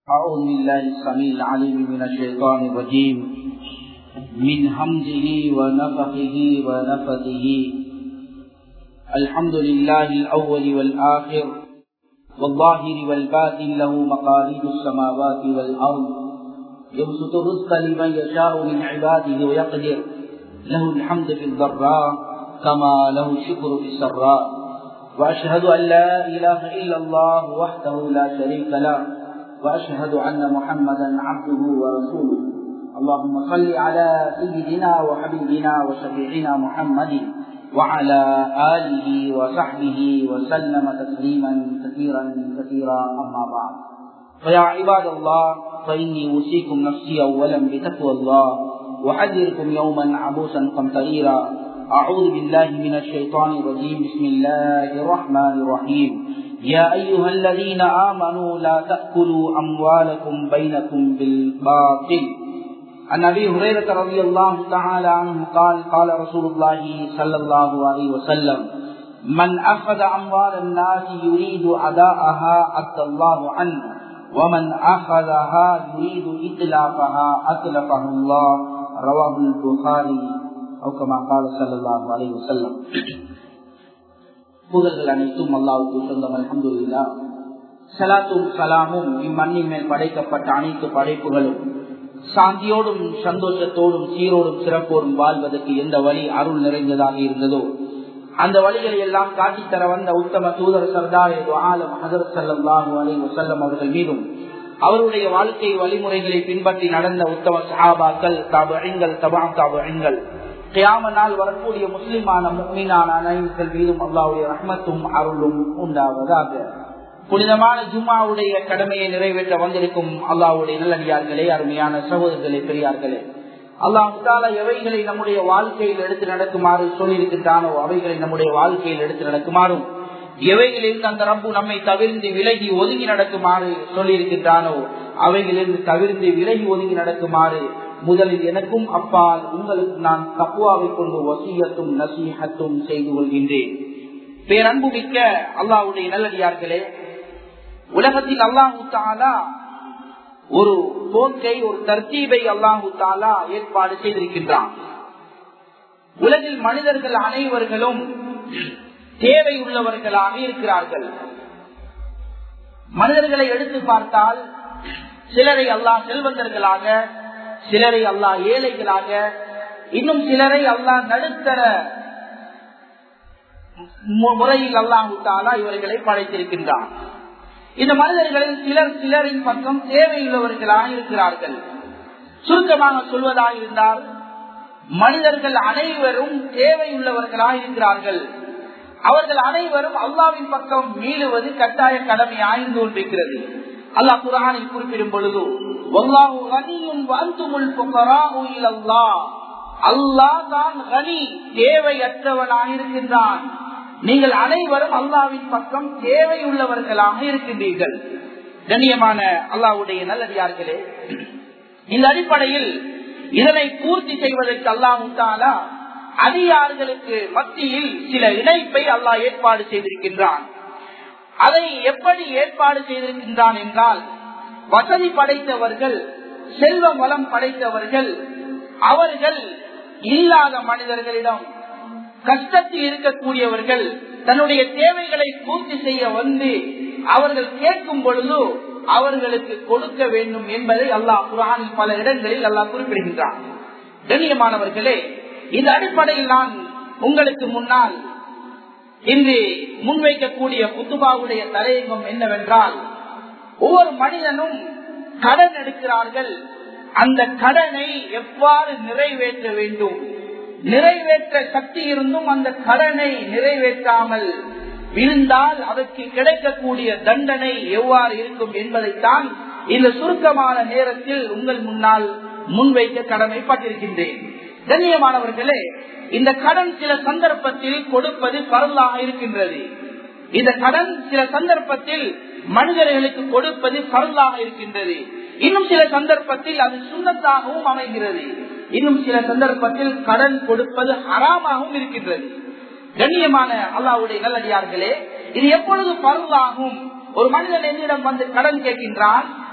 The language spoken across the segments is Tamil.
أعوذ بالله السميع العليم من الشيطان الرجيم من همزه ونفخه ونفثه الحمد لله الأول والآخر والظاهر والباطن له مقاليد السماوات والأرض يبسط الرزق لمن يشاء من عباده ويقدر له الحمد في الضراء كما له الشكر في السراء وأشهد أن لا إله إلا الله وحده لا شريك له وأشهد أن محمدا عبده ورسوله اللهم صل على سيدنا وحبيبنا وشفيعنا محمد وعلى آله وصحبه وسلم تسليما كثيرا كثيرا أما بعد فيا عباد الله فإني أوصيكم نفسي أولا بتقوى الله وحذركم يوما عبوسا قمطريرا أعوذ بالله من الشيطان الرجيم بسم الله الرحمن الرحيم يا أيها الذين آمنوا لا تأكلوا أموالكم بينكم بالباطل عن أبي هريرة رضي الله تعالى عنه قال قال رسول الله صلى الله عليه وسلم من أخذ أموال الناس يريد أداءها أدى الله عنه ومن أخذها يريد إتلافها أتلفه الله رواه البخاري أو كما قال صلى الله عليه وسلم புகழ்கள் அனைத்தும் அல்லாவுக்கு சொந்தம் அலமது இல்லா சலாத்தும் சலாமும் இம்மண்ணின் மேல் படைக்கப்பட்ட அனைத்து படைப்புகளும் சாந்தியோடும் சந்தோஷத்தோடும் சீரோடும் சிறப்போடும் வாழ்வதற்கு எந்த வழி அருள் நிறைந்ததாக இருந்ததோ அந்த வழிகளை எல்லாம் காட்டித்தர வந்த உத்தம தூதர் சர்தார் ஆலம் ஹசரத் சல்லாஹூ அலி வசல்லம் அவர்கள் மீதும் அவருடைய வாழ்க்கை வழிமுறைகளை பின்பற்றி நடந்த உத்தம சஹாபாக்கள் தாபங்கள் தபாம் தாபங்கள் கியாம நாள் வரக்கூடிய முஸ்லிமான மீனான அனைவர்கள் மீதும் அல்லாவுடைய ரஹ்மத்தும் அருளும் உண்டாவதாக புனிதமான ஜும்மாவுடைய கடமையை நிறைவேற்ற வந்திருக்கும் அல்லாவுடைய நல்லடியார்களே அருமையான சகோதரர்களே பெரியார்களே அல்லாஹால எவைகளை நம்முடைய வாழ்க்கையில் எடுத்து நடக்குமாறு சொல்லியிருக்கின்றானோ அவைகளை நம்முடைய வாழ்க்கையில் எடுத்து நடக்குமாறும் எவைகளிலிருந்து அந்த ரப்பு நம்மை தவிர்ந்து விலகி ஒதுங்கி நடக்குமாறு சொல்லியிருக்கின்றானோ அவைகளிலிருந்து தவிர்த்து விலகி ஒதுங்கி நடக்குமாறு முதலில் எனக்கும் அப்பால் உங்களுக்கு நான் தப்புவாவை கொண்டு வசியத்தும் நசீகத்தும் செய்து கொள்கின்றேன் பேரன்பு மிக்க அல்லாவுடைய நல்லடியார்களே உலகத்தில் அல்லாஹு தாலா ஒரு போக்கை ஒரு தர்த்தீபை அல்லாஹு தாலா ஏற்பாடு செய்திருக்கின்றான் உலகில் மனிதர்கள் அனைவர்களும் தேவையுள்ளவர்களாக இருக்கிறார்கள் மனிதர்களை எடுத்து பார்த்தால் சிலரை அல்லாஹ் செல்வந்தர்களாக சிலரை அல்லா ஏழைகளாக இன்னும் சிலரை அல்லா நடுத்தர முறையில் அல்லாஹு தாலா இவர்களை படைத்திருக்கின்றார் இந்த மனிதர்களில் சிலர் சிலரின் பக்கம் தேவையுள்ளவர்களாக இருக்கிறார்கள் சுருக்கமாக சொல்வதாக இருந்தால் மனிதர்கள் அனைவரும் தேவையுள்ளவர்களாக இருக்கிறார்கள் அவர்கள் அனைவரும் அல்லாவின் பக்கம் மீளுவது கட்டாய கடமையாயிருந்து கொண்டிருக்கிறது அல்லாஹ் குரானில் குறிப்பிடும் பொழுது அல்லாஹ் தான் கனி தேவையற்றவனாக இருக்கின்றான் நீங்கள் அனைவரும் அல்லாவின் பக்கம் தேவையுள்ளவர்களாக இருக்கின்றீர்கள் கண்ணியமான அல்லாவுடைய நல்லடியார்களே இந்த அடிப்படையில் இதனை பூர்த்தி செய்வதற்கு அல்லாஹாலா அதிகாரிகளுக்கு மத்தியில் சில இணைப்பை அல்லாஹ் ஏற்பாடு செய்திருக்கின்றான் அதை எப்படி ஏற்பாடு செய்திருக்கின்றான் என்றால் வசதி படைத்தவர்கள் செல்வ வளம் படைத்தவர்கள் அவர்கள் இல்லாத மனிதர்களிடம் கஷ்டத்தில் இருக்கக்கூடியவர்கள் தன்னுடைய தேவைகளை பூர்த்தி செய்ய வந்து அவர்கள் கேட்கும் பொழுது அவர்களுக்கு கொடுக்க வேண்டும் என்பதை அல்லாஹ் குரானில் பல இடங்களில் அல்லாஹ் குறிப்பிடுகின்றான் கண்ணியமானவர்களே இந்த அடிப்படையில் நான் உங்களுக்கு முன்னால் இன்று முன்வைக்கக்கூடிய புத்துபாவுடைய தலையங்கம் என்னவென்றால் ஒவ்வொரு மனிதனும் கடன் எடுக்கிறார்கள் அந்த கடனை எவ்வாறு நிறைவேற்ற வேண்டும் நிறைவேற்ற சக்தி இருந்தும் அந்த கடனை நிறைவேற்றாமல் இருந்தால் அதற்கு கிடைக்கக்கூடிய தண்டனை எவ்வாறு இருக்கும் என்பதைத்தான் இந்த சுருக்கமான நேரத்தில் உங்கள் முன்னால் முன்வைக்க கடமைப்பட்டிருக்கின்றேன் கண்ணியமானவர்களே இந்த கடன் சில சந்தர்ப்பத்தில் கொடுப்பது பரவலாக இருக்கின்றது இந்த கடன் சில சந்தர்ப்பத்தில் மனிதர்களுக்கு கொடுப்பது பரவலாக இருக்கின்றது இன்னும் சில சந்தர்ப்பத்தில் அது சுண்ணத்தாகவும் அமைகிறது இன்னும் சில சந்தர்ப்பத்தில் கடன் கொடுப்பது அறாமாகவும் இருக்கின்றது கண்ணியமான அல்லாவுடைய நல்லடியார்களே இது எப்பொழுது பருவாகும் ஒரு மனிதன் என்னிடம் வந்து கடன் கேட்கின்றான்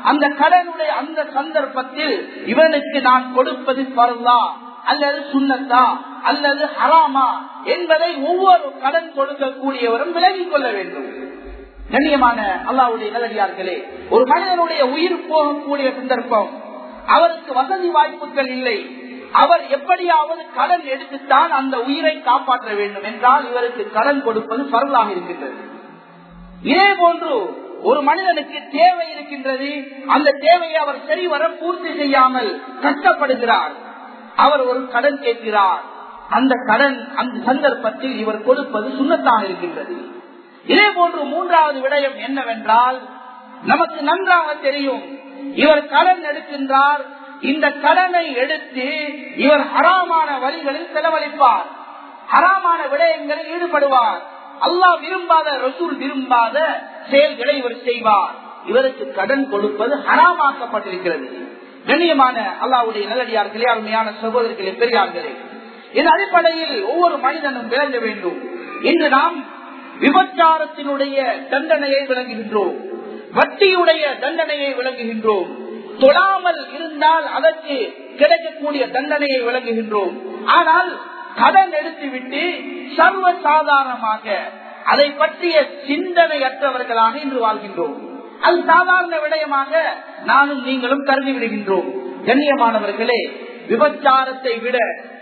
அந்த கடனுடைய அந்த சந்தர்ப்பத்தில் இவனுக்கு நான் கொடுப்பது பருவா அல்லது சுண்ணத்தா அல்லது ஹராமா என்பதை ஒவ்வொரு கடன் கொடுக்கக்கூடியவரும் விலகிக் கொள்ள வேண்டும் கண்ணியமான அல்லாவுடைய நல்லடியார்களே ஒரு மனிதனுடைய உயிர் போகக்கூடிய சந்தர்ப்பம் அவருக்கு வசதி வாய்ப்புகள் இல்லை அவர் எப்படியாவது கடன் எடுத்துத்தான் அந்த உயிரை காப்பாற்ற வேண்டும் என்றால் இவருக்கு கடன் கொடுப்பது பரவலாக இருக்கின்றது இதே போன்று ஒரு மனிதனுக்கு தேவை இருக்கின்றது அந்த தேவையை அவர் சரிவர பூர்த்தி செய்யாமல் கஷ்டப்படுகிறார் அவர் ஒரு கடன் கேட்கிறார் அந்த கடன் அந்த சந்தர்ப்பத்தில் இவர் கொடுப்பது சுண்ணத்தாக இருக்கின்றது இதே போன்று மூன்றாவது விடயம் என்னவென்றால் நமக்கு நன்றாக தெரியும் இவர் கடன் எடுக்கின்றார் இந்த கடனை எடுத்து இவர் ஹராமான வழிகளில் செலவழிப்பார் ஹராமான விடயங்களில் ஈடுபடுவார் அல்லாஹ் விரும்பாத ரசூல் விரும்பாத செயல்களை இவர் செய்வார் இவருக்கு கடன் கொடுப்பது ஹராமாக்கப்பட்டிருக்கிறது கண்ணியமான அல்லாவுடைய நல்லடியார்களே அருமையான சகோதரர்களே பெரியார்களே இந்த அடிப்படையில் ஒவ்வொரு மனிதனும் விளங்க வேண்டும் இன்று நாம் விபச்சாரத்தினுடைய தண்டனையை விளங்குகின்றோம் வட்டியுடைய தண்டனையை விளங்குகின்றோம் தொழாமல் இருந்தால் அதற்கு கிடைக்கக்கூடிய தண்டனையை விளங்குகின்றோம் ஆனால் கடன் எடுத்துவிட்டு சர்வ சாதாரணமாக அதை பற்றிய சிந்தனையற்றவர்களாக இன்று வாழ்கின்றோம் அது சாதாரண விடயமாக நானும் நீங்களும் கருதி விடுகின்றோம் கண்ணியமானவர்களே விபச்சாரத்தை விட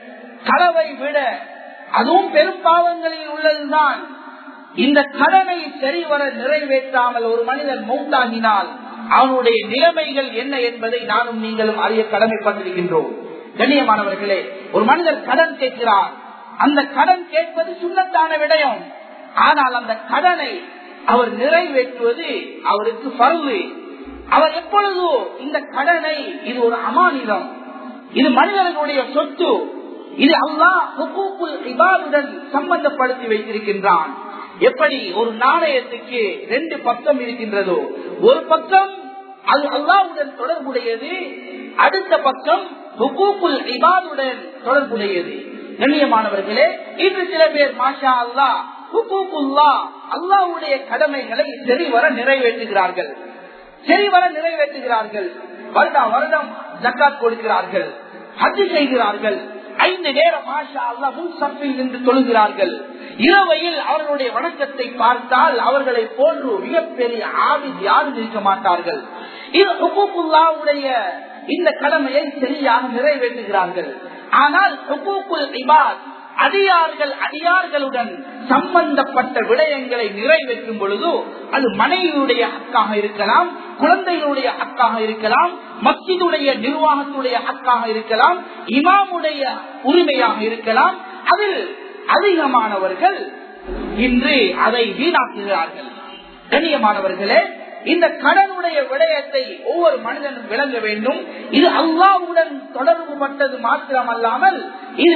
களவை விட அதுவும் பெரும் பாவங்களில் உள்ளதுதான் இந்த கடனை சரிவர நிறைவேற்றாமல் ஒரு மனிதன் மௌத்தாகினால் அவனுடைய நிலைமைகள் என்ன என்பதை நானும் நீங்களும் அறிய கடமைப்பட்டிருக்கின்றோம் கண்ணியமானவர்களே ஒரு மனிதர் கடன் கேட்கிறார் அந்த கடன் கேட்பது சுண்ணத்தான விடயம் ஆனால் அந்த கடனை அவர் நிறைவேற்றுவது அவருக்கு பருவு அவர் எப்பொழுதோ இந்த கடனை இது ஒரு அமானிதம் இது மனிதர்களுடைய சொத்து இது அல்லாஹ் இபாருடன் சம்பந்தப்படுத்தி வைத்திருக்கின்றான் எப்படி ஒரு நாணயத்துக்கு ரெண்டு பக்கம் இருக்கின்றதோ ஒரு பக்கம் அது அல்லாவுடன் தொடர்புடையது அடுத்த பக்கம் ஹுகூக்குல் இபாதுடன் தொடர்புடையது கண்ணியமானவர்களே இன்று சில பேர் மாஷா அல்லா ஹுகூக்குல்லா அல்லாவுடைய கடமைகளை சரிவர நிறைவேற்றுகிறார்கள் சரிவர நிறைவேற்றுகிறார்கள் வருடா வருடம் ஜக்காத் கொடுக்கிறார்கள் ஹஜ் செய்கிறார்கள் ஐந்து நேரம் மாஷா அல்லா முன் சப்பில் நின்று தொழுகிறார்கள் இரவையில் அவர்களுடைய வணக்கத்தை பார்த்தால் அவர்களை போன்று மிகப்பெரிய ஆவித் யாரும் இருக்க மாட்டார்கள் இது ஹுகூக்குல்லாவுடைய இந்த கடமையை சரியாக நிறைவேற்றுகிறார்கள் ஆனால் ஹுகூக்குல் இபாத் அடியார்கள் அடியார்களுடன் சம்பந்தப்பட்ட விடயங்களை நிறைவேற்றும் பொழுது அது மனைவியுடைய ஹக்காக இருக்கலாம் குழந்தைகளுடைய ஹக்காக இருக்கலாம் மஸ்ஜிதுடைய நிர்வாகத்துடைய ஹக்காக இருக்கலாம் இமாமுடைய உரிமையாக இருக்கலாம் அதில் அதிகமானவர்கள் இன்று அதை வீணாக்குகிறார்கள் கண்ணியமானவர்களே இந்த கடனுடைய விடயத்தை ஒவ்வொரு மனிதனும் விளங்க வேண்டும் இது அல்லாவுடன் தொடர்பு பட்டது மாத்திரமல்லாமல் இது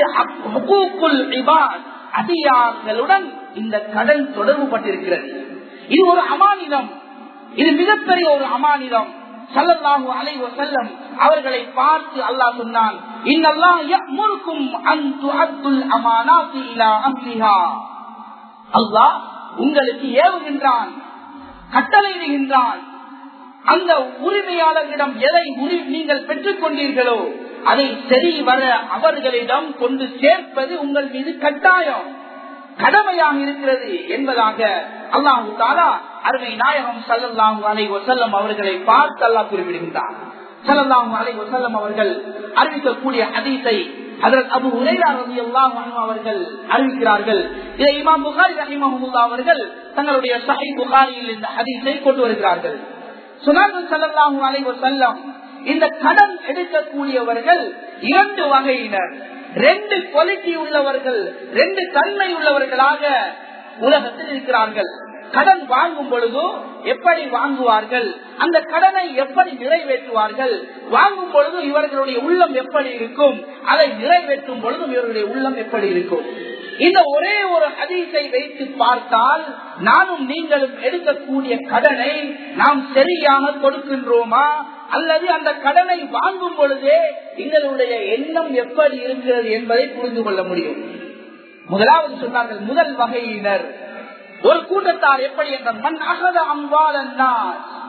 அதிகார்களுடன் இந்த கடன் தொடர்பு பட்டிருக்கிறது இது ஒரு அமானிதம் இது மிகப்பெரிய ஒரு அமானிதம் சல்லல்லாஹு அலைஹி வஸல்லம் அவர்களை பார்த்து அல்லாஹ் சொன்னான் இன்னல்லாஹ் யஅமுருக்கும் அன் துஅத்துல் அமானாத்தி இலா அஹ்லிஹா அல்லாஹ் உங்களுக்கு ஏவுகின்றான் கட்டளையிடுகின்றான் அந்த உரிமையாளர்களிடம் எதை நீங்கள் பெற்றுக் கொண்டீர்களோ அதை சரி வர அவர்களிடம் கொண்டு சேர்ப்பது உங்கள் மீது கட்டாயம் கடமையாக இருக்கிறது என்பதாக அல்லாஹு தாலா அருமை நாயகம் சல்லாஹூ அலை வசல்லம் அவர்களை பார்த்து அல்லாஹ் குறிப்பிடுகின்றார் சல்லாஹூ அலை வசல்லம் அவர்கள் அறிவிக்கக்கூடிய ஹதீஸை அதற்கு அபு உரையா ரவி அல்லாஹ் அவர்கள் அறிவிக்கிறார்கள் இதை இமாம் புகாரி ரஹிமஹமுல்லா அவர்கள் தங்களுடைய சஹி புகாரியில் இந்த ஹதீஸை கொண்டு வருகிறார்கள் சுனார்கள் சல்லாஹூ அலை வசல்லம் இந்த கடன் எடுக்கக்கூடியவர்கள் இரண்டு வகையினர் ரெண்டு குவாலிட்டி உள்ளவர்கள் ரெண்டு தன்மை உள்ளவர்களாக உலகத்தில் இருக்கிறார்கள் கடன் வாங்கும் பொழுதோ எப்படி வாங்குவார்கள் அந்த கடனை எப்படி நிறைவேற்றுவார்கள் வாங்கும் பொழுது இவர்களுடைய உள்ளம் எப்படி இருக்கும் அதை நிறைவேற்றும் பொழுதும் இவர்களுடைய உள்ளம் எப்படி இருக்கும் இந்த ஒரே ஒரு ஹதீஸை வைத்து பார்த்தால் நானும் நீங்களும் எடுக்கக்கூடிய கடனை நாம் சரியாக கொடுக்கின்றோமா அல்லது அந்த கடனை வாங்கும் பொழுதே எங்களுடைய எண்ணம் எப்படி இருக்கிறது என்பதை புரிந்து கொள்ள முடியும் முதலாவது சொன்னார்கள் முதல் வகையினர் ஒரு கூட்டத்தார் எப்படி என்ற மண் அகத அம்பால்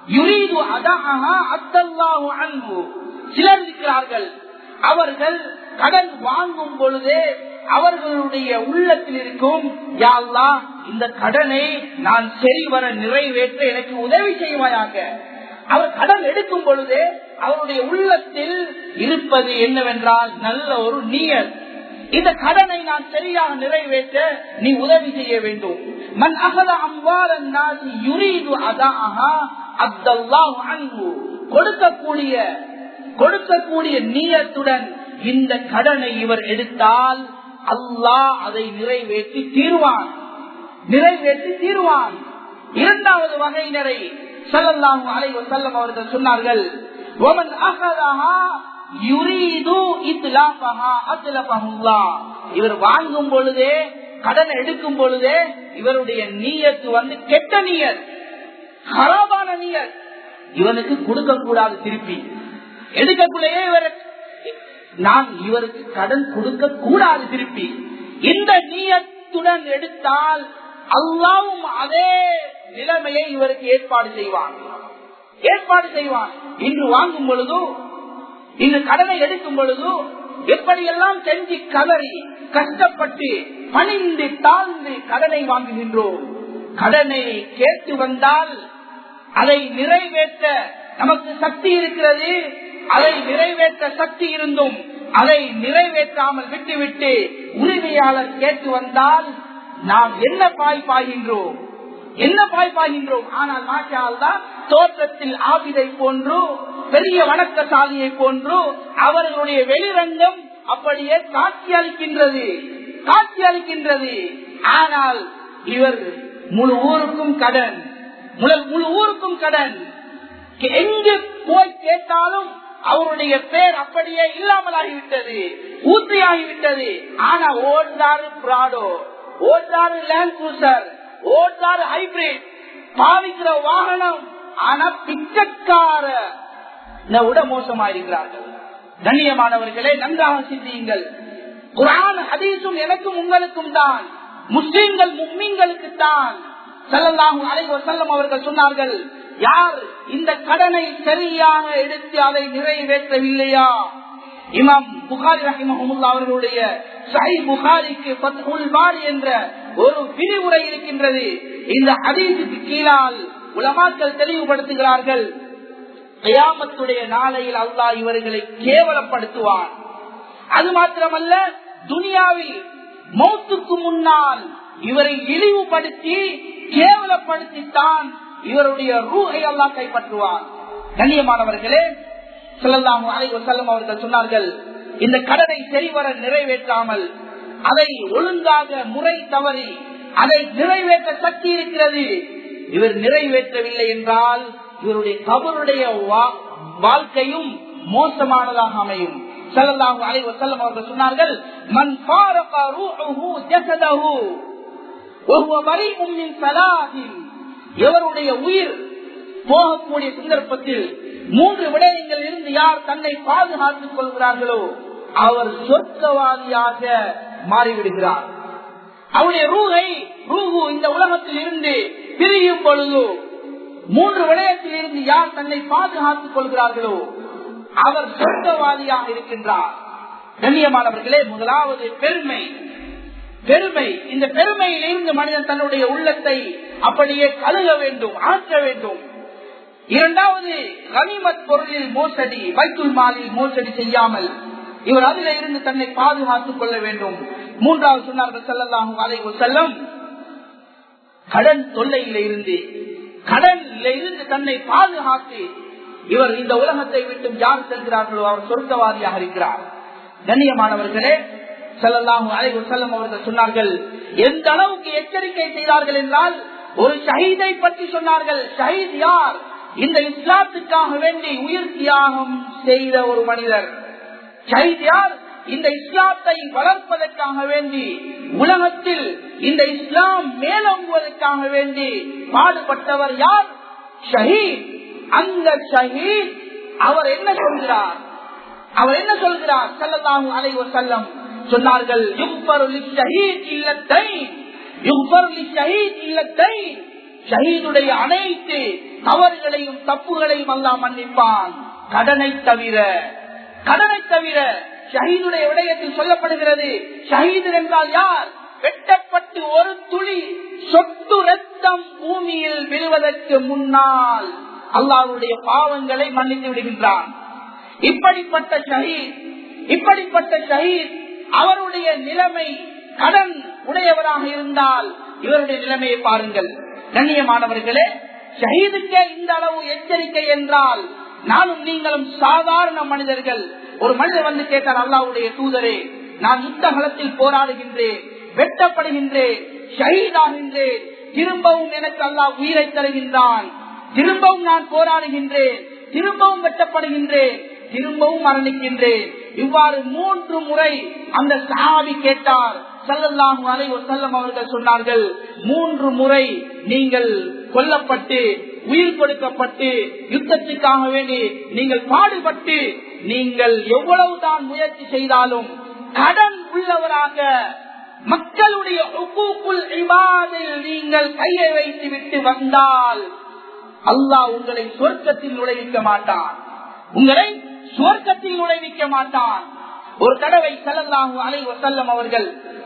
யுரீது அதஹா அத்தல்லாஹு அன்ஹு சிலர் இருக்கிறார்கள் அவர்கள் கடன் வாங்கும் பொழுதே அவர்களுடைய உள்ளத்தில் இருக்கும் யா அல்லாஹ் இந்த கடனை நான் சரிவர நிறைவேற்ற எனக்கு உதவி செய்வாயாக அவர் கடன் எடுக்கும் பொழுதே அவருடைய உள்ளத்தில் இருப்பது என்னவென்றால் நல்ல ஒரு நீயல் இந்த கடனை நான் சரியாக நிறைவேற்ற நீ உதவி செய்ய வேண்டும் மன் அகத அம்பாரன் நாசி யுரீது அதாஹா அப்தல்லாஹு அன்ஹு கொடுக்கக்கூடிய கொடுக்கக்கூடிய நீயத்துடன் இந்த கடனை இவர் எடுத்தால் அல்லாஹ் அதை நிறைவேற்றி தீர்வான் நிறைவேற்றி தீர்வான் இரண்டாவது வகையினரை சல்லல்லாஹு அலைஹி வஸல்லம் அவர்கள் சொன்னார்கள் ஒமன் அகதஹா யுரீது இத்லாஃபஹா அத்லஃபஹுல்லாஹ் இவர் வாங்கும் பொழுதே கடன் எடுக்கும் பொழுதே இவருடைய நீயத்து வந்து கெட்ட நீயத் ஹராபான நீயத் இவனுக்கு கொடுக்க கூடாது திருப்பி எடுக்கக்குள்ளேயே இவர் நான் இவருக்கு கடன் கொடுக்க கூடாது திருப்பி இந்த நீயத்துடன் எடுத்தால் அல்லாவும் அதே நிலைமையை இவருக்கு ஏற்பாடு செய்வான் ஏற்பாடு செய்வான் இன்று வாங்கும் பொழுதோ இன்று கடனை எடுக்கும் பொழுதோ எப்படியெல்லாம் செஞ்சு கதறி கஷ்டப்பட்டு பணிந்து தாழ்ந்து கடனை வாங்குகின்றோம் கடனை கேட்டு வந்தால் அதை நிறைவேற்ற நமக்கு சக்தி இருக்கிறது அதை நிறைவேற்ற சக்தி இருந்தும் அதை நிறைவேற்றாமல் விட்டுவிட்டு உரிமையாளர் கேட்டு வந்தால் நாம் என்ன பாய் பாய்கின்றோம் என்ன பாய் பாய்கின்றோம் ஆனால் மாற்றால் தான் தோற்றத்தில் ஆபிதை போன்று பெரிய வணக்கசாலியை போன்று அவர்களுடைய வெளிரங்கம் அப்படியே காட்சி அளிக்கின்றது காட்சி அளிக்கின்றது ஆனால் இவர் முழு ஊருக்கும் கடன் முழு முழு ஊருக்கும் கடன் எங்கு போய் கேட்டாலும் அவருடைய பேர் அப்படியே இல்லாமலாகிவிட்டது ஊத்தியாகிவிட்டது ஆனா ஓட்டாரு பிராடோ ஓட்டாரு லேண்ட் குரூசர் ஓட்டாரு ஹைபிரிட் பாவிக்கிற வாகனம் ஆனா பிச்சைக்கார விட மோசமா இருக்கிறார்கள் கண்ணியமானவர்களே நன்றாக சிந்தியுங்கள் குரான் ஹதீஸும் எனக்கும் உங்களுக்கும் தான் முஸ்லிம்கள் மும்மிங்களுக்கு தான் செல்லலாம் அலைவர் செல்லம் அவர்கள் சொன்னார்கள் யார் இந்த கடனை சரியாக எடுத்து அதை நிறைவேற்றவில்லையா இமாம் புகாரி ரஹிமஹமுல்லா அவர்களுடைய சை புகாரிக்கு பத்துல் பாரி என்ற ஒரு விரிவுரை இருக்கின்றது இந்த ஹதீஸுக்கு கீழால் உலமாக்கள் தெளிவுபடுத்துகிறார்கள் கயாமத்துடைய நாளையில் அல்லாஹ் இவர்களை கேவலப்படுத்துவான் அது மாத்திரமல்ல துனியாவில் மௌத்துக்கு முன்னால் இவரை இழிவுபடுத்தி கேவலப்படுத்தித்தான் இவருடைய ரூஹை எல்லாம் கைப்பற்றுவான் கண்ணியமானவர்களே செல்லலாம் செல்லம் அவர்கள் சொன்னார்கள் இந்த கடனை சரிவர நிறைவேற்றாமல் அதை ஒழுங்காக முறை தவறி அதை நிறைவேற்ற சக்தி இருக்கிறது இவர் நிறைவேற்றவில்லை என்றால் இவருடைய கபருடைய வாழ்க்கையும் மோசமானதாக அமையும் செல்லலாம் அலைவ செல்லம் அவர்கள் சொன்னார்கள் மண் எவருடைய உயிர் போகக்கூடிய சந்தர்ப்பத்தில் மூன்று விடயங்கள் இருந்து யார் தன்னை பாதுகாத்துக் கொள்கிறார்களோ அவர் சொர்க்கவாதியாக மாறிவிடுகிறார் அவருடைய ரூகை ரூகு இந்த உலகத்தில் இருந்து பிரியும் பொழுது மூன்று விடயத்தில் இருந்து யார் தன்னை பாதுகாத்துக் கொள்கிறார்களோ அவர் சொர்க்கவாதியாக இருக்கின்றார் கண்ணியமானவர்களே முதலாவது பெருமை பெருமை இந்த பெருமையிலிருந்து மனிதன் தன்னுடைய உள்ளத்தை அப்படியே கழுக வேண்டும் ஆற்ற வேண்டும் இரண்டாவது கனிமத் பொருளில் மோசடி வைத்துல் மாலில் மோசடி செய்யாமல் இவர் அதில் இருந்து தன்னை பாதுகாத்துக் கொள்ள வேண்டும் மூன்றாவது சொன்னார்கள் செல்லலாம் அலைவு செல்லம் கடன் தொல்லையில இருந்து கடனில் இருந்து தன்னை பாதுகாத்து இவர் இந்த உலகத்தை விட்டு யார் செல்கிறார்களோ அவர் சொர்க்கவாதியாக இருக்கிறார் கண்ணியமானவர்களே செல்லலாம் அலைவு செல்லம் அவர்கள் சொன்னார்கள் எந்த அளவுக்கு எச்சரிக்கை செய்தார்கள் என்றால் ஒரு ஷஹீதை பற்றி சொன்னார்கள் ஷஹீத் யார் இந்த இஸ்லாத்துக்காக வேண்டி உயிர் தியாகம் செய்த ஒரு மனிதர் ஷஹீத் யார் இந்த இஸ்லாத்தை வளர்ப்பதற்காக வேண்டி உலகத்தில் இந்த இஸ்லாம் மேலோங்குவதற்காக வேண்டி பாடுபட்டவர் யார் ஷஹீத் அந்த ஷஹீத் அவர் என்ன சொல்கிறார் அவர் என்ன சொல்கிறார் செல்லலாம் அலைவர் செல்லம் சொன்னார்கள் ஷஹீதுடைய அனைத்து தவறுகளையும் தப்புகளையும் அல்லாஹ் மன்னிப்பான் கடனை தவிர கடனை தவிர ஷஹீதுடைய விடயத்தில் சொல்லப்படுகிறது ஷஹீது என்றால் யார் வெட்டப்பட்டு ஒரு துளி சொட்டு ரத்தம் பூமியில் விழுவதற்கு முன்னால் அல்லாஹ்வுடைய பாவங்களை மன்னித்து விடுகின்றான் இப்படிப்பட்ட ஷஹீத் இப்படிப்பட்ட ஷஹீத் அவருடைய நிலைமை கடன் உடையவராக இருந்தால் இவருடைய நிலைமையை பாருங்கள் கண்ணியமானவர்களே ஷஹீதுக்கே இந்த அளவு எச்சரிக்கை என்றால் நானும் நீங்களும் சாதாரண மனிதர்கள் ஒரு மனிதர் வந்து கேட்டார் அல்லாவுடைய தூதரே நான் யுத்தகலத்தில் போராடுகின்றேன் வெட்டப்படுகின்றேன் ஷஹீதாகின்றேன் திரும்பவும் எனக்கு அல்லாஹ் உயிரை தருகின்றான் திரும்பவும் நான் போராடுகின்றேன் திரும்பவும் வெட்டப்படுகின்றேன் திரும்பவும் மரணிக்கின்றேன் இவ்வாறு மூன்று முறை அந்த சஹாபி கேட்டார் சல்லல்லாஹு அலைஹி வஸல்லம் அவர்கள் சொன்னார்கள் மூன்று முறை நீங்கள் கொல்லப்பட்டு உயிர் கொடுக்கப்பட்டு யுத்தத்துக்காக வேண்டி நீங்கள் பாடுபட்டு நீங்கள் எவ்வளவுதான் முயற்சி செய்தாலும் கடன் உள்ளவராக மக்களுடைய உக்கூக்குள் இபாதில் நீங்கள் கையை வைத்து விட்டு வந்தால் அல்லாஹ் உங்களை சொர்க்கத்தில் நுழைவிக்க மாட்டான் உங்களை சுவர்க்கத்தில் நுழைவிக்க மாட்டான் ஒரு தடவை செல்லல்லாஹு அலை வசல்லம் அவர்கள்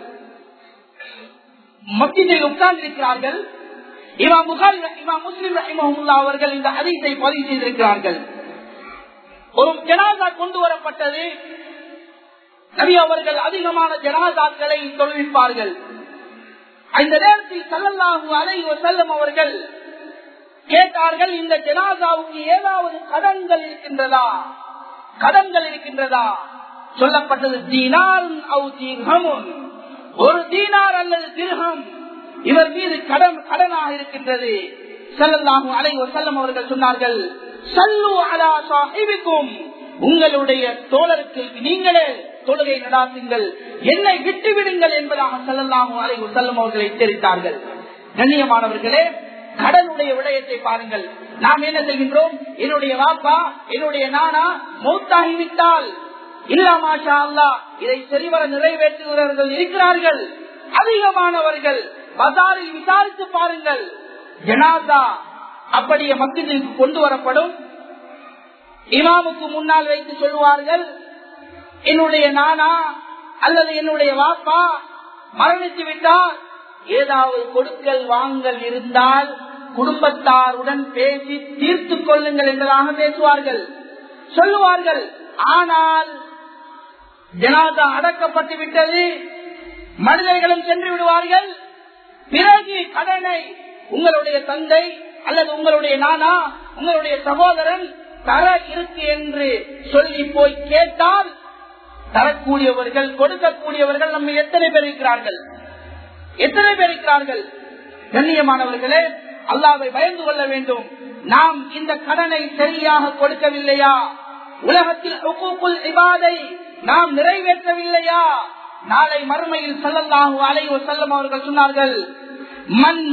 மத்தியில் உட்கார்ந்திருக்கிறார்கள் இவா புகாரி இவா முஸ்லிம் ரஹிமஹுல்லா அவர்கள் இந்த அதிசை பதிவு செய்திருக்கிறார்கள் ஒரு ஜனாதா கொண்டு வரப்பட்டது நபி அவர்கள் அதிகமான ஜனாதாக்களை தொழுவிப்பார்கள் அந்த நேரத்தில் சல்லல்லாஹு அலை வசல்லம் அவர்கள் கேட்டார்கள் இந்த ஜனாதாவுக்கு ஏதாவது கடன்கள் இருக்கின்றதா கடன்கள் இருக்கின்றதா சொல்லப்பட்டது தீனார் ஒரு தீனார் அல்லது திருகம் இவர் மீது கடன் கடனாக இருக்கின்றது செல்லல்லாஹு அலை செல்லம் அவர்கள் சொன்னார்கள் சல்லு அலா சாஹிபிக்கும் உங்களுடைய தோழருக்கு நீங்களே தொழுகை நடாத்துங்கள் என்னை விட்டு விடுங்கள் என்பதாக செல்லல்லாஹு அலை செல்லம் அவர்கள் எச்சரித்தார்கள் கண்ணியமானவர்களே கடனுடைய விடயத்தை பாருங்கள் நாம் என்ன செய்கின்றோம் என்னுடைய வாப்பா என்னுடைய நானா மௌத்தாகிவிட்டால் இல்லாமாஷா அல்லா இதை சரிவர நிறைவேற்றுகிறவர்கள் இருக்கிறார்கள் அதிகமானவர்கள் பசாரில் விசாரித்து பாருங்கள் ஜனாதா அப்படியே மக்களுக்கு கொண்டு வரப்படும் இமாமுக்கு முன்னால் வைத்து சொல்லுவார்கள் என்னுடைய நானா அல்லது என்னுடைய வாப்பா மரணித்து விட்டால் ஏதாவது கொடுக்கல் வாங்கல் இருந்தால் குடும்பத்தாருடன் பேசி தீர்த்து கொள்ளுங்கள் என்பதாக பேசுவார்கள் சொல்லுவார்கள் ஆனால் ஜனாதா அடக்கப்பட்டு விட்டது மனிதர்களும் சென்று விடுவார்கள் பிறகு கடனை உங்களுடைய தந்தை அல்லது உங்களுடைய நானா உங்களுடைய சகோதரன் தர இருக்கு என்று சொல்லி போய் கேட்டால் தரக்கூடியவர்கள் கொடுக்கக்கூடியவர்கள் நம்ம எத்தனை பேர் இருக்கிறார்கள் எத்தனை பேர் இருக்கிறார்கள் கண்ணியமானவர்களே அல்லாவை பயந்து கொள்ள வேண்டும் நாம் இந்த கடனை சரியாக கொடுக்கவில்லையா உலகத்தில் இபாதை நாம் நிறைவேற்றவில்லையா நாளை மறுமையில் செல்லல்லாஹு அலைவ செல்லம் அவர்கள் சொன்னார்கள் மண்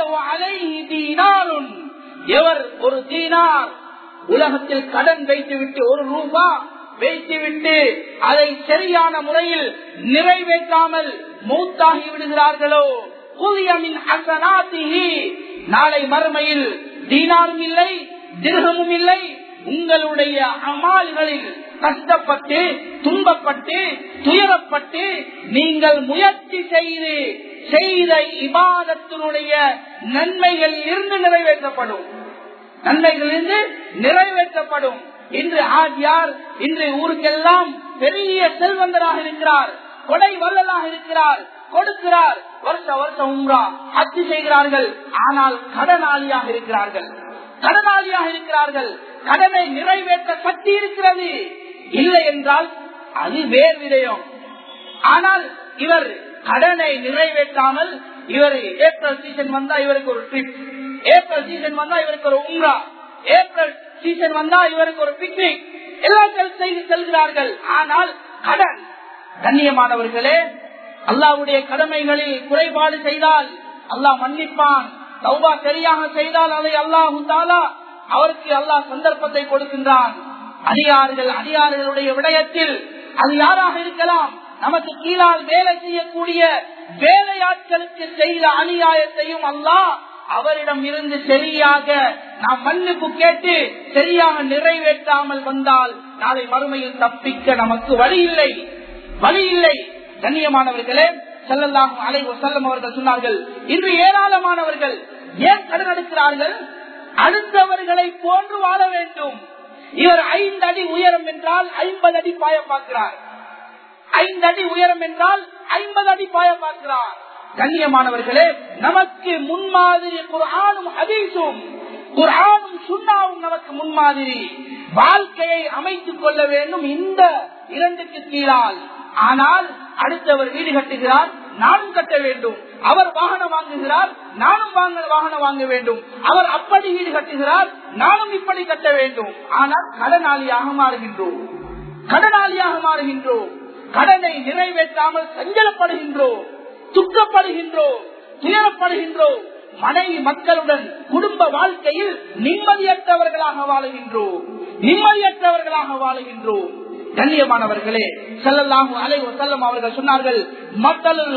மாதம் எவர் ஒரு தீனார் உலகத்தில் கடன் வைத்துவிட்டு ஒரு ரூபா வைத்துவிட்டு அதை சரியான முறையில் நிறைவேற்றாமல் மூத்தாகி விடுகிறார்களோ கூலியமின் அசனாத்திகி நாளை மறுமையில் தீனாரும் இல்லை திருகமும் இல்லை உங்களுடைய அமால்களில் கஷ்டப்பட்டு துன்பப்பட்டு துயரப்பட்டு நீங்கள் முயற்சி செய்து செய்த இபாதத்தினுடைய நன்மைகள் இருந்து நிறைவேற்றப்படும் நன்மைகளிலிருந்து நிறைவேற்றப்படும் இன்று ஆஜியார் இன்று ஊருக்கெல்லாம் பெரிய செல்வந்தராக இருக்கிறார் கொடை வல்லலாக இருக்கிறார் கொடுக்கிறார் வருஷ வருஷம் உம்ரா அச்சு செய்கிறார்கள் ஆனால் கடனாளியாக இருக்கிறார்கள் கடனாளியாக இருக்கிறார்கள் கடனை நிறைவேற்ற சக்தி இருக்கிறது இல்லை என்றால் அது வேறு விடயம் ஆனால் இவர் கடனை நிறைவேற்றாமல் இவர் ஏப்ரல் சீசன் வந்தா இவருக்கு ஒரு ட்ரிப் ஏப்ரல் சீசன் வந்தா இவருக்கு ஒரு உம்ரா ஏப்ரல் சீசன் வந்தா இவருக்கு ஒரு பிக்னிக் எல்லாம் செய்து செல்கிறார்கள் ஆனால் கடன் கண்ணியமானவர்களே அல்லாவுடைய கடமைகளில் குறைபாடு செய்தால் அல்லாஹ் மன்னிப்பான் சௌபா சரியாக செய்தால் அதை அல்லாஹு தாலா அவருக்கு அல்லாஹ் சந்தர்ப்பத்தை கொடுக்கின்றான் அதிகாரிகள் அதிகாரிகளுடைய விடயத்தில் அது யாராக இருக்கலாம் நமக்கு கீழால் வேலை செய்யக்கூடிய வேலையாட்களுக்கு செய்த அநியாயத்தையும் அல்லாஹ் அவரிடம் இருந்து சரியாக நாம் மன்னிப்பு கேட்டு சரியாக நிறைவேற்றாமல் வந்தால் நாளை மறுமையில் தப்பிக்க நமக்கு வழி இல்லை வழி இல்லை கண்ணியமானவர்களே செல்லலாம் அலை செல்லம் அவர்கள் சொன்னார்கள் இன்று ஏராளமானவர்கள் ஏன் கடன் எடுக்கிறார்கள் அடுத்தவர்களை போன்று வாழ வேண்டும் இவர் ஐந்து அடி உயரம் என்றால் ஐம்பது அடி பாய பார்க்கிறார் ஐந்து அடி உயரம் என்றால் ஐம்பது அடி பாய பார்க்கிறார் கண்ணியமானவர்களே நமக்கு முன்மாதிரி குரானும் ஹதீஸும் குரானும் சுண்ணாவும் நமக்கு முன்மாதிரி வாழ்க்கையை அமைத்துக் கொள்ள வேண்டும் இந்த இரண்டுக்கு கீழால் ஆனால் அடுத்தவர் வீடு கட்டுகிறார் நானும் கட்ட வேண்டும் அவர் வாகனம் வாங்குகிறார் நானும் வாங்க வாகனம் வாங்க வேண்டும் அவர் அப்படி வீடு கட்டுகிறார் நானும் இப்படி கட்ட வேண்டும் ஆனால் கடனாளியாக மாறுகின்றோம் கடனாளியாக மாறுகின்றோம் கடனை நிறைவேற்றாமல் சஞ்சலப்படுகின்றோம் துக்கப்படுகின்றோம் துயரப்படுகின்றோம் மனைவி மக்களுடன் குடும்ப வாழ்க்கையில் நிம்மதியற்றவர்களாக வாழுகின்றோம் நிம்மதியற்றவர்களாக வாழுகின்றோம் கண்ணியமானவர்களே செல்லலாம் அலை செல்லம் அவர்கள் சொன்னார்கள் மக்களுள்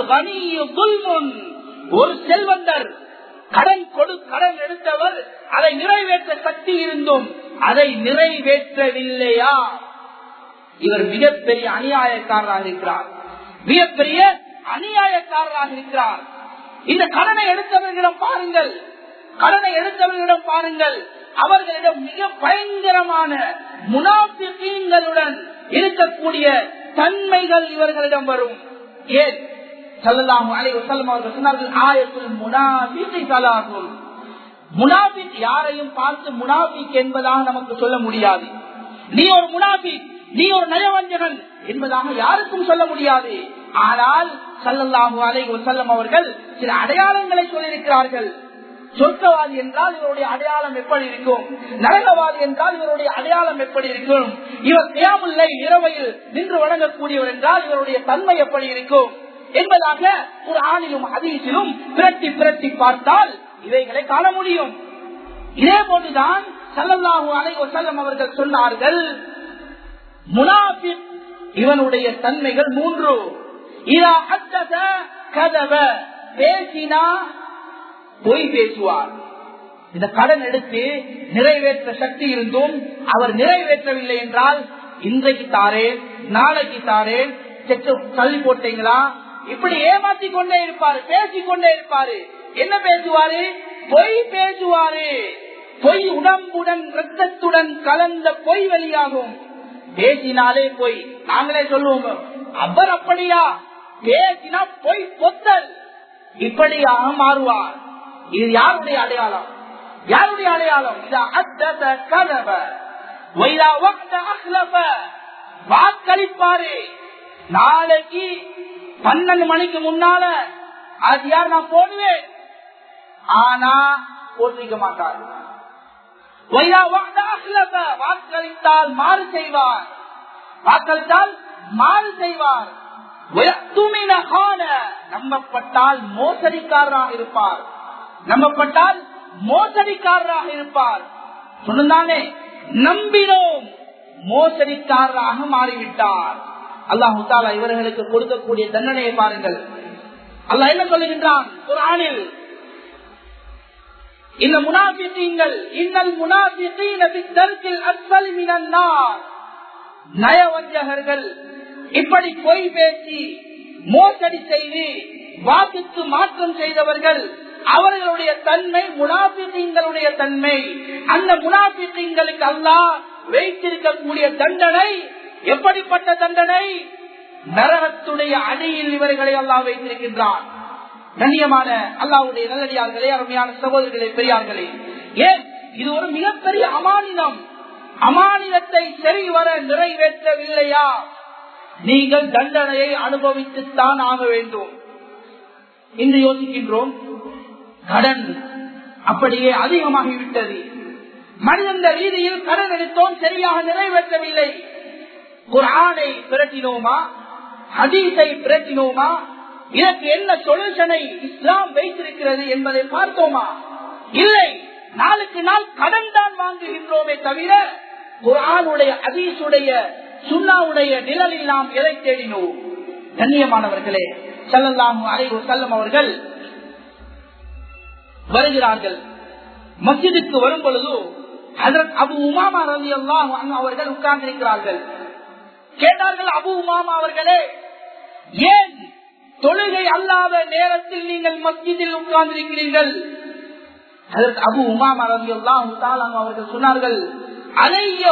ஒரு செல்வந்தர் கடன் கொடு கடன் எடுத்தவர் அதை நிறைவேற்ற சக்தி இருந்தும் அதை நிறைவேற்றவில்லையா இவர் மிகப்பெரிய அநியாயக்காரராக இருக்கிறார் மிகப்பெரிய அநியாயக்காரராக இருக்கிறார் இந்த கடனை எடுத்தவர்களிடம் பாருங்கள் கடனை எடுத்தவர்களிடம் பாருங்கள் அவர்களிடம் மிக பயங்கரமான முனாபிகளுடன் இருக்கக்கூடிய தன்மைகள் இவர்களிடம் வரும் ஏன் சொல்லலாம் அலை வசல்லம் அவர்கள் சொன்னார்கள் ஆயத்தில் முனாபித்தை கலாகும் முனாபிக் யாரையும் பார்த்து முனாபிக் என்பதாக நமக்கு சொல்ல முடியாது நீ ஒரு முனாபிக் நீ ஒரு நயவஞ்சகன் என்பதாக யாருக்கும் சொல்ல முடியாது ஆனால் சல்லல்லாஹு அலை வசல்லம் அவர்கள் சில அடையாளங்களை சொல்லியிருக்கிறார்கள் சொர்க்கவாதி என்றால் இவருடைய அடையாளம் எப்படி இருக்கும் நரகவாதி என்றால் இவருடைய அடையாளம் எப்படி இருக்கும் இவர் தேமுல்லை இரவையில் நின்று வழங்கக்கூடியவர் என்றால் இவருடைய தன்மை எப்படி இருக்கும் என்பதாக ஒரு ஆணிலும் அதீசிலும் பிரட்டி பிரட்டி பார்த்தால் இவைகளை காண முடியும் இதே போன்றுதான் சல்லல்லாஹு அலை வசல்லம் அவர்கள் சொன்னார்கள் முனாபிக் இவனுடைய தன்மைகள் மூன்று இதா அத்தத கதவ பேசினா பொய் பேசுவார் இந்த கடன் எடுத்து நிறைவேற்ற சக்தி இருந்தும் அவர் நிறைவேற்றவில்லை என்றால் இன்றைக்கு தாரேன் நாளைக்கு தாரேன் செக்கு தள்ளி போட்டீங்களா இப்படி ஏமாத்தி கொண்டே இருப்பாரு பேசிக்கொண்டே இருப்பாரு என்ன பேசுவாரு பொய் பேசுவாரு பொய் உடம்புடன் ரத்தத்துடன் கலந்த பொய் வெளியாகும் பேசினாலே பொய் நாங்களே சொல்லுவோம் அவர் அப்படியா பேசினா பொய் பொத்தல் இப்படியாக மாறுவார் இது யாருடைய அடையாளம் யாருடைய அடையாளம் வாக்களிப்பாரு நாளைக்கு பன்னெண்டு மணிக்கு முன்னால அது யார் நான் போடுவேன் ஆனா போட்டிருக்க மாட்டார் வாக்களித்தால் மாறு செய்வார் வாக்களித்தால் மாறு செய்வார் நம்பப்பட்டால் மோசடிக்காரராக இருப்பார் நம்பப்பட்டால் மோசடிக்காரராக இருப்பார் சொன்னானே நம்பினோம் மோசடிக்காரராக மாறிவிட்டார் அல்லாஹு தாலா இவர்களுக்கு கொடுக்கக்கூடிய தண்டனையை பாருங்கள் அல்லாஹ் என்ன சொல்லுகின்றான் ஒரு ஆணில் இந்த முனாபித்தீங்கள் இன்னல் முனாபித்தீன் அஸ்வல் மினன்னார் நயவஞ்சகர்கள் இப்படி பொய் பேசி மோசடி செய்து வாக்குக்கு மாற்றம் செய்தவர்கள் அவர்களுடைய தன்மை முனாபித்தீங்களுடைய தன்மை அந்த முனாபித்தீங்களுக்கு அல்லாஹ் வைத்திருக்கக்கூடிய தண்டனை எப்படிப்பட்ட தண்டனை நரகத்துடைய அடியில் இவர்களை அல்லாஹ் வைத்திருக்கின்றான் கண்ணியமான அல்லாவுடைய நல்லடியார்களே அருமையான சகோதரர்களே பெரியார்களே ஏன் இது ஒரு மிகப்பெரிய அமானிதம் அமானிதத்தை சரிவர நிறைவேற்றவில்லையா நீங்கள் தண்டனையை அனுபவித்துத்தான் ஆக வேண்டும் இன்று யோசிக்கின்றோம் கடன் அப்படியே அதிகமாகிவிட்டது மனிதந்த ரீதியில் கடன் எடுத்தோம் சரியாக நிறைவேற்றவில்லை குரானை பிரட்டினோமா ஹதீஸை பிரட்டினோமா இதற்கு என்ன சொல்யூஷனை இஸ்லாம் வைத்திருக்கிறது என்பதை பார்த்தோமா இல்லை நாளுக்கு நாள் கடன் தான் வாங்குகின்றோமே தவிர குரானுடைய அதீசுடைய சுண்ணாவுடைய நிழலில் நாம் எதை தேடினோம் கண்ணியமானவர்களே செல்லலாம் அலைவு செல்லம் அவர்கள் வருகிறார்கள் மஸ்ஜிதுக்கு வரும் பொழுது ஹசரத் அபு உமாமா ரவி அவர்கள் உட்கார்ந்திருக்கிறார்கள் கேட்டார்கள் அபு உமாமா அவர்களே ஏன் தொழுகை அல்லாத நேரத்தில் நீங்கள் மஸ்ஜிதில் உட்கார்ந்திருக்கிறீர்கள் அதற்கு அபு உமாமா ரவி அவர்கள் சொன்னார்கள் அலைய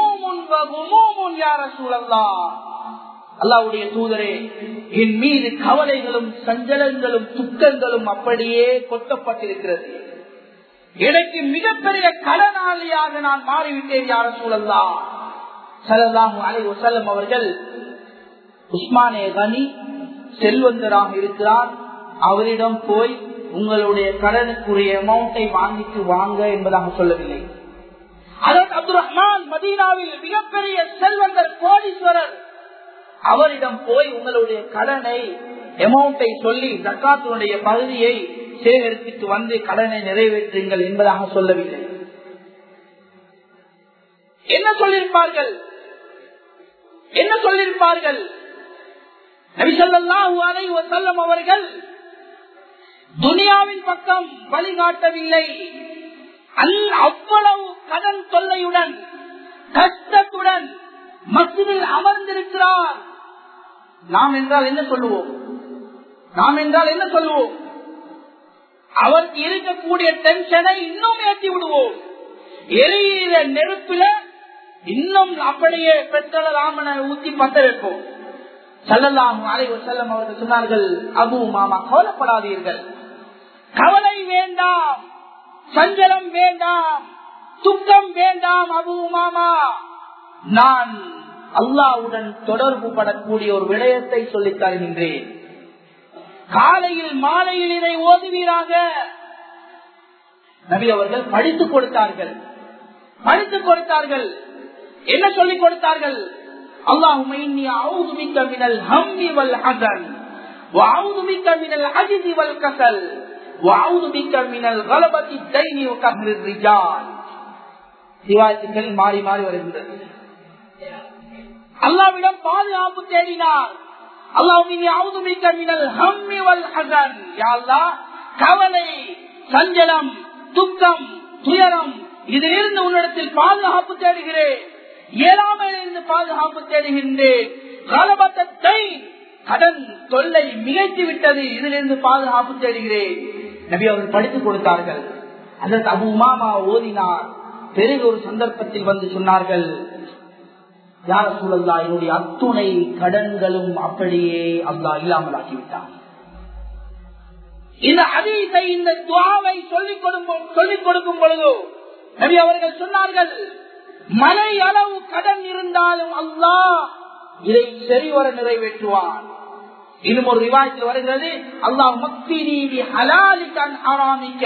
யார சூழல்லா அல்லாவுடைய தூதரே என் மீது கவலைகளும் சஞ்சலங்களும் துக்கங்களும் அப்படியே கொட்டப்பட்டிருக்கிறது எனக்கு மிகப்பெரிய கடனாளியாக நான் மாறிவிட்டேன் யார சூழல்லா சலல்லாஹு அலை வசல்லம் அவர்கள் உஸ்மானே கனி செல்வந்தராக இருக்கிறார் அவரிடம் போய் உங்களுடைய கடனுக்குரிய அமௌண்டை வாங்கிட்டு வாங்க என்பதாக சொல்லவில்லை அதற்கு அப்துல் ரஹ்மான் மதீனாவில் மிகப்பெரிய செல்வந்தர் கோடீஸ்வரர் அவரிடம் போய் உங்களுடைய கடனை அமௌண்டை சொல்லி ஜக்காத்தினுடைய பகுதியை சேகரித்துட்டு வந்து கடனை நிறைவேற்றுங்கள் என்பதாக சொல்லவில்லை என்ன சொல்லியிருப்பார்கள் என்ன சொல்லியிருப்பார்கள் நபிசல்லாஹு அலை வசல்லம் அவர்கள் துனியாவின் பக்கம் வழிகாட்டவில்லை அவ்வளவு கடன் தொல்லையுடன் கஷ்டத்துடன் மசிதில் அமர்ந்திருக்கிறார் நாம் என்றால் என்ன சொல்லுவோம் நாம் என்றால் என்ன சொல்லுவோம் அவருக்கு இருக்கக்கூடிய டென்ஷனை இன்னும் ஏற்றி விடுவோம் எரியிற நெருப்பில இன்னும் அப்படியே பெற்றல ராமனை ஊத்தி பத்த வைப்போம் செல்லலாம் அலைவர் செல்லம் அவர்கள் சொன்னார்கள் அபு மாமா கவலைப்படாதீர்கள் கவலை வேண்டாம் சஞ்சலம் வேண்டாம் துக்கம் வேண்டாம் அபு மாமா நான் அல்லாவுடன் தொடர்பு படக்கூடிய ஒரு விடயத்தை சொல்லித் தருகின்றேன் காலையில் மாலையில் இதை ஓதுவீராக நபி அவர்கள் படித்துக் கொடுத்தார்கள் படித்துக் கொடுத்தார்கள் என்ன சொல்லிக் கொடுத்தார்கள் اللهم إني أعوذ بك من الهم والحزن وأعوذ بك من العجز والكسل وأعوذ بك من الغلبة الدين وقهر الرجال சிவாயத்துக்கள் மாறி மாறி வருகின்றது அல்லாவிடம் பாதுகாப்பு தேடினார் கவலை சஞ்சலம் துக்கம் துயரம் இதிலிருந்து உன்னிடத்தில் பாதுகாப்பு தேடுகிறேன் இயலாமையிலிருந்து பாதுகாப்பு தேடுகின்றேன் காலபத்தத்தை கடன் தொல்லை மிகைத்து விட்டது இதிலிருந்து பாதுகாப்பு தேடுகிறேன் நபி அவர்கள் படித்துக் கொடுத்தார்கள் அதற்கு அபு உமாமா ஓதினார் பிறகு ஒரு சந்தர்ப்பத்தில் வந்து சொன்னார்கள் யார சூழல்லா என்னுடைய அத்துணை கடன்களும் அப்படியே அல்லா இல்லாமல் ஆக்கிவிட்டான் இந்த அதீத்தை இந்த துவாவை சொல்லிக் கொடுக்கும் சொல்லிக் கொடுக்கும் பொழுது நபி அவர்கள் சொன்னார்கள் மலை அளவு கடன் இருந்தாலும் அல்லாஹ் இதை சரிவர நிறைவேற்றுவான் இன்னும் ஒரு விவாதத்தில் வருகிறது அல்லாஹ் மக்தி நீதி ஹலாலிக்கன் ஆராமிக்க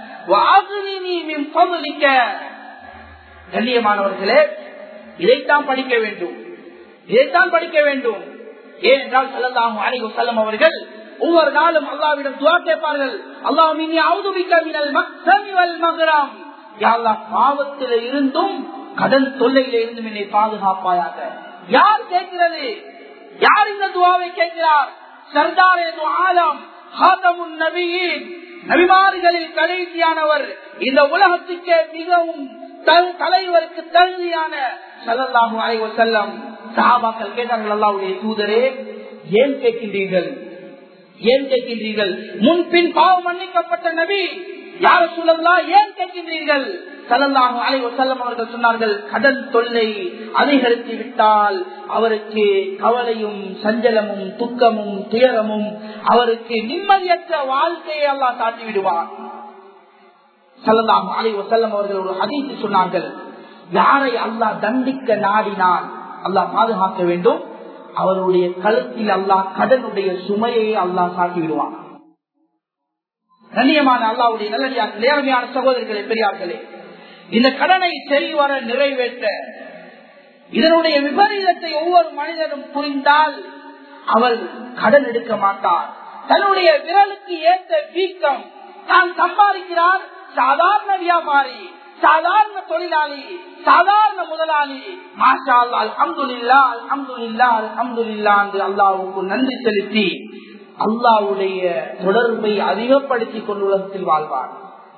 பகுதிக்க கண்ணியமானவர்களே இதைத்தான் படிக்க வேண்டும் இதைத்தான் படிக்க வேண்டும் ஏனென்றால் செல்லலாம் அணிகு செல்லம் அவர்கள் ஒவ்வொரு நாளும் அல்லாவிடம் துவா கேட்பார்கள் அல்லாஹ் இனி அவுதுபிக்க மினல் மக்சமிவல் மகரம் யாழ்லா பாவத்தில இருந்தும் கடன் தொல்லையில இருந்தும் என்னை பாதுகாப்பாயாக யார் கேட்கிறது யார் இந்த துவாவை கேட்கிறார் சர்தாரே ஆலம் ஹாதமுன் நபியின் நபிமார்களில் கடைசியானவர் இந்த உலகத்துக்கே மிகவும் தலைவருக்கு தகுதியான சல்லாஹூ அலைவ செல்லம் சஹாபாக்கள் கேட்டார்கள் அல்லாவுடைய தூதரே ஏன் கேட்கின்றீர்கள் ஏன் கேட்கின்றீர்கள் முன்பின் பாவம் மன்னிக்கப்பட்ட நபி யார சூழல்லா ஏன் கேட்கின்றீர்கள் சலல்லாஹு அலைவ செல்லம் அவர்கள் சொன்னார்கள் கடன் தொல்லை அதிகரித்து விட்டால் அவருக்கு கவலையும் சஞ்சலமும் துக்கமும் துயரமும் அவருக்கு நிம்மதியற்ற வாழ்க்கையை அல்லா காட்டி விடுவார் சல்லல்லாஹு அலைவ செல்லம் அவர்கள் ஒரு அதிர்ச்சி சொன்னார்கள் யாரை அல்லாஹ் தண்டிக்க நாடினால் அல்லாஹ் பாதுகாக்க வேண்டும் அவருடைய கழுத்தில் அல்லாஹ் கடனுடைய சுமையை அல்லாஹ் காட்டி விடுவான் கண்ணியமான அல்லாவுடைய நல்லடியாக நேர்மையான சகோதரிகளே பெரியார்களே இந்த கடனை சரிவர நிறைவேற்ற இதனுடைய விபரீதத்தை ஒவ்வொரு மனிதனும் புரிந்தால் அவள் கடன் எடுக்க மாட்டார் தன்னுடைய விரலுக்கு ஏற்ற வீக்கம் தான் சம்பாதிக்கிறார் சாதாரண வியாபாரி சாதாரண தொழிலாளி சாதாரண முதலாளி மாஷா அல்லா அல்ஹம்துல்லா அல்ஹம்துல்லா அல்ஹம்துல்லா என்று அல்லாவுக்கு நன்றி செலுத்தி அல்லாவுடைய தொடர்பை அதிகப்படுத்திக் கொண்டு உலகத்தில் வாழ்வார்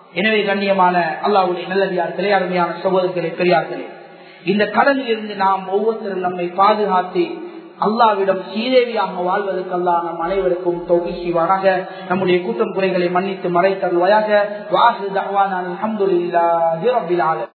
எனவே கண்ணியமான அல்லாவுடைய நல்லதியார்களே அருமையான சகோதரர்களே பெரியார்களே இந்த கடனில் இருந்து நாம் ஒவ்வொருத்தரும் நம்மை பாதுகாத்து அல்லாவிடம் சீதேவியாக வாழ்வதற்கு அல்லா நம் அனைவருக்கும் தொகை செய்வாராக நம்முடைய கூட்டம் குறைகளை மன்னித்து மறைத்தருவாயாக வாசு தவான அலமதுல்லா